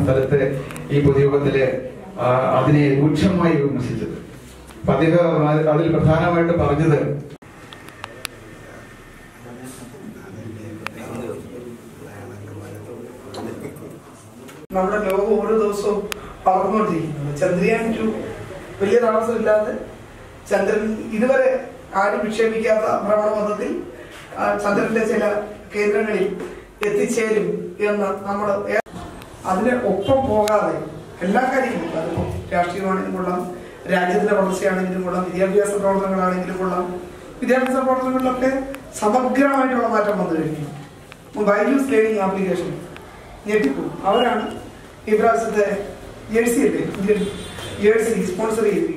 സ്ഥലത്ത് ഈ പൊതുയോഗത്തില് ആ, അതിനെ രൂക്ഷമായി വിമർശിച്ചത് അപ്പൊ അദ്ദേഹം അത് അതിൽ പ്രധാനമായിട്ട് പറഞ്ഞത് നമ്മുടെ ലോകം ഓരോ ദിവസവും വളർന്നുകൊണ്ടിരിക്കുന്നത് ചന്ദ്രയാൻ ടു വലിയ താമസമില്ലാതെ ചന്ദ്രൻ ഇതുവരെ ആരും വിക്ഷേപിക്കാത്ത ഭ്രമണപഥത്തിൽ ആ, ചന്ദ്രന്റെ ചില കേന്ദ്രങ്ങളിൽ എത്തിച്ചേരും എന്ന് നമ്മൾ അതിന് ഒപ്പം പോകാതെ എല്ലാ കാര്യങ്ങളും അതിപ്പോ രാഷ്ട്രീയമാണെങ്കിലും കൊള്ളാം രാജ്യത്തിന്റെ വളർച്ചയാണെങ്കിലും കൊള്ളാം വിദ്യാഭ്യാസ പ്രവർത്തനങ്ങളാണെങ്കിലും കൊള്ളാം വിദ്യാഭ്യാസ പ്രവർത്തനങ്ങളിലൊക്കെ സമഗ്രമായിട്ടുള്ള മാറ്റം വന്നു കഴിഞ്ഞു വൈദ്യൂസ് ലേണിംഗ് ആപ്ലിക്കേഷൻ ഞെട്ടിപ്പോകും അവരാണ് ഈ പ്രാവശ്യത്തെ ജേഴ്സി അല്ലേ ഇന്ത്യൻ ജേഴ്സി സ്പോൺസർ ചെയ്തിരിക്കുന്നത്